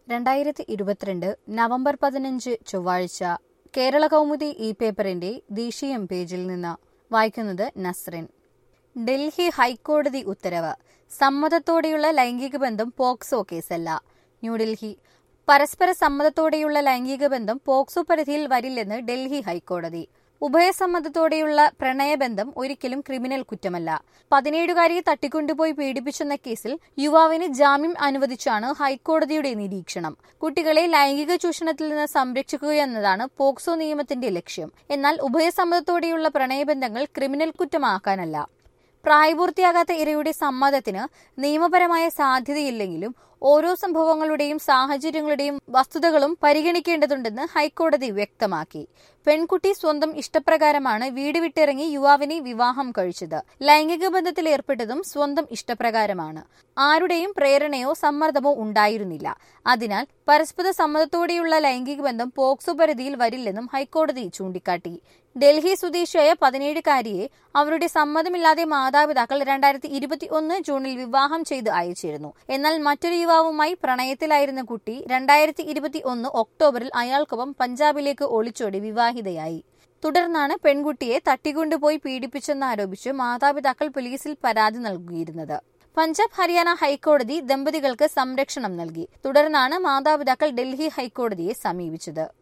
രണ്ടായിരത്തി ഇരുപത്തിരണ്ട് നവംബർ പതിനഞ്ച് ചൊവ്വാഴ്ച കേരള കൗമുദി ഇ പേപ്പറിന്റെ ദേശീയം പേജിൽ നിന്ന് വായിക്കുന്നത് നസ്റിൻ ഡൽഹി ഹൈക്കോടതി ഉത്തരവ് സമ്മതത്തോടെയുള്ള ലൈംഗിക ബന്ധം പോക്സോ കേസല്ല ന്യൂഡൽഹി പരസ്പര സമ്മതത്തോടെയുള്ള ലൈംഗിക ബന്ധം പോക്സോ പരിധിയിൽ വരില്ലെന്ന് ഡൽഹി ഹൈക്കോടതി ഉഭയസമ്മതത്തോടെയുള്ള പ്രണയബന്ധം ഒരിക്കലും ക്രിമിനൽ കുറ്റമല്ല പതിനേഴുകാരിയെ തട്ടിക്കൊണ്ടുപോയി പീഡിപ്പിച്ചെന്ന കേസിൽ യുവാവിന് ജാമ്യം അനുവദിച്ചാണ് ഹൈക്കോടതിയുടെ നിരീക്ഷണം കുട്ടികളെ ലൈംഗിക ചൂഷണത്തിൽ നിന്ന് സംരക്ഷിക്കുകയെന്നതാണ് പോക്സോ നിയമത്തിന്റെ ലക്ഷ്യം എന്നാൽ ഉഭയസമ്മതത്തോടെയുള്ള പ്രണയബന്ധങ്ങൾ ക്രിമിനൽ കുറ്റമാക്കാനല്ല പ്രായപൂർത്തിയാകാത്ത ഇരയുടെ സമ്മതത്തിന് നിയമപരമായ സാധ്യതയില്ലെങ്കിലും ഓരോ സംഭവങ്ങളുടെയും സാഹചര്യങ്ങളുടെയും വസ്തുതകളും പരിഗണിക്കേണ്ടതുണ്ടെന്ന് ഹൈക്കോടതി വ്യക്തമാക്കി പെൺകുട്ടി സ്വന്തം ഇഷ്ടപ്രകാരമാണ് വീട് വിട്ടിറങ്ങി യുവാവിനെ വിവാഹം കഴിച്ചത് ലൈംഗിക ബന്ധത്തിൽ ഏർപ്പെട്ടതും സ്വന്തം ഇഷ്ടപ്രകാരമാണ് ആരുടെയും പ്രേരണയോ സമ്മർദ്ദമോ ഉണ്ടായിരുന്നില്ല അതിനാൽ പരസ്പര സമ്മതത്തോടെയുള്ള ലൈംഗിക ബന്ധം പോക്സോ പരിധിയിൽ വരില്ലെന്നും ഹൈക്കോടതി ചൂണ്ടിക്കാട്ടി ഡൽഹി സ്വദേശിയായ പതിനേഴുകാരിയെ അവരുടെ സമ്മതമില്ലാതെ മാതാപിതാക്കൾ രണ്ടായിരത്തി ഇരുപത്തി ഒന്ന് ജൂണിൽ വിവാഹം ചെയ്ത് അയച്ചിരുന്നു എന്നാൽ മറ്റൊരു യുവാവുമായി പ്രണയത്തിലായിരുന്ന കുട്ടി രണ്ടായിരത്തി ഇരുപത്തി ഒന്ന് ഒക്ടോബറിൽ അയാൾക്കൊപ്പം പഞ്ചാബിലേക്ക് ഒളിച്ചോടി വിവാഹിതയായി തുടർന്നാണ് പെൺകുട്ടിയെ തട്ടിക്കൊണ്ടുപോയി പീഡിപ്പിച്ചെന്നാരോപിച്ച് മാതാപിതാക്കൾ പോലീസിൽ പരാതി നൽകിയിരുന്നത് പഞ്ചാബ് ഹരിയാന ഹൈക്കോടതി ദമ്പതികൾക്ക് സംരക്ഷണം നൽകി തുടർന്നാണ് മാതാപിതാക്കൾ ഡൽഹി ഹൈക്കോടതിയെ സമീപിച്ചത്